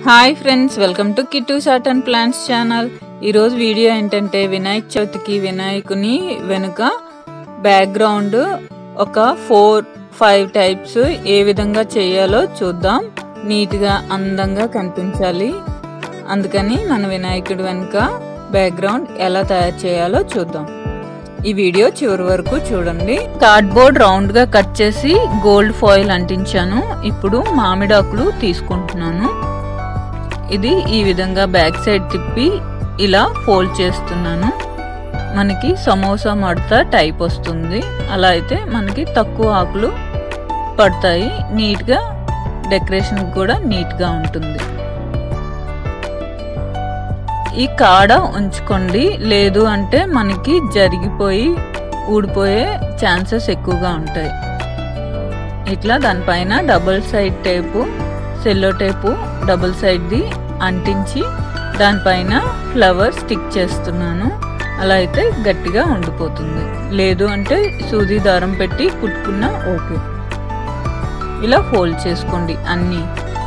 hi friends welcome to Kittu సాట్ and plants channel ఈరోజు video ఏంటంటే వినాయక చవితికి వినాయకుని వెనుక బ్యాక్గ్రౌండ్ ఒక ఫోర్ ఫైవ్ టైప్స్ ఏ విధంగా చేయాలో చూద్దాం నీట్గా అందంగా కనిపించాలి అందుకని మన వినాయకుడి వెనుక బ్యాక్గ్రౌండ్ ఎలా తయారు చేయాలో చూద్దాం ఈ వీడియో చివరి వరకు చూడండి కార్డ్బోర్డ్ రౌండ్ గా కట్ చేసి గోల్డ్ ఫాయిల్ అంటించాను ఇప్పుడు మామిడాకులు తీసుకుంటున్నాను ఇది ఈ విధంగా బ్యాక్ సైడ్ తిప్పి ఇలా ఫోల్డ్ చేస్తున్నాను మనకి సమోసా మడత టైప్ వస్తుంది అలా అయితే మనకి తక్కువ ఆకులు పడతాయి నీట్గా డెకరేషన్ కూడా నీట్గా ఉంటుంది ఈ కాడ ఉంచుకోండి లేదు అంటే మనకి జరిగిపోయి ఊడిపోయే ఛాన్సెస్ ఎక్కువగా ఉంటాయి ఇట్లా దానిపైన double side tape cello tape double సైడ్ది అంటించి దానిపైన ఫ్లవర్ స్టిక్ చేస్తున్నాను అలా అయితే గట్టిగా ఉండిపోతుంది లేదు అంటే సూది దారం పెట్టి కుట్టుకున్నా ఓకే ఇలా ఫోల్డ్ చేసుకోండి అన్నీ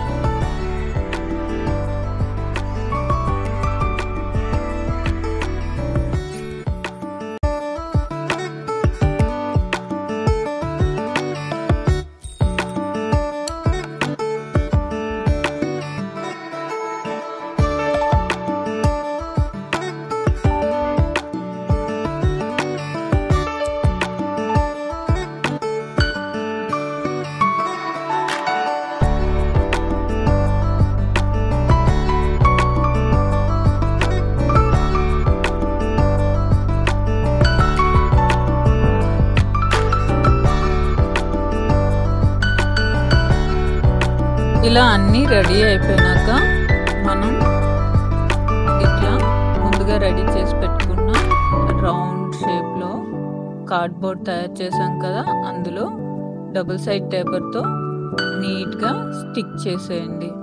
ఇలా అన్నీ రెడీ అయిపోయినాక మనం ఇట్లా ముందుగా రెడీ చేసి పెట్టుకున్న రౌండ్ షేప్లో కార్డ్బోర్డ్ తయారు చేసాం కదా అందులో డబుల్ సైడ్ పేపర్తో నీట్గా స్టిక్ చేసేయండి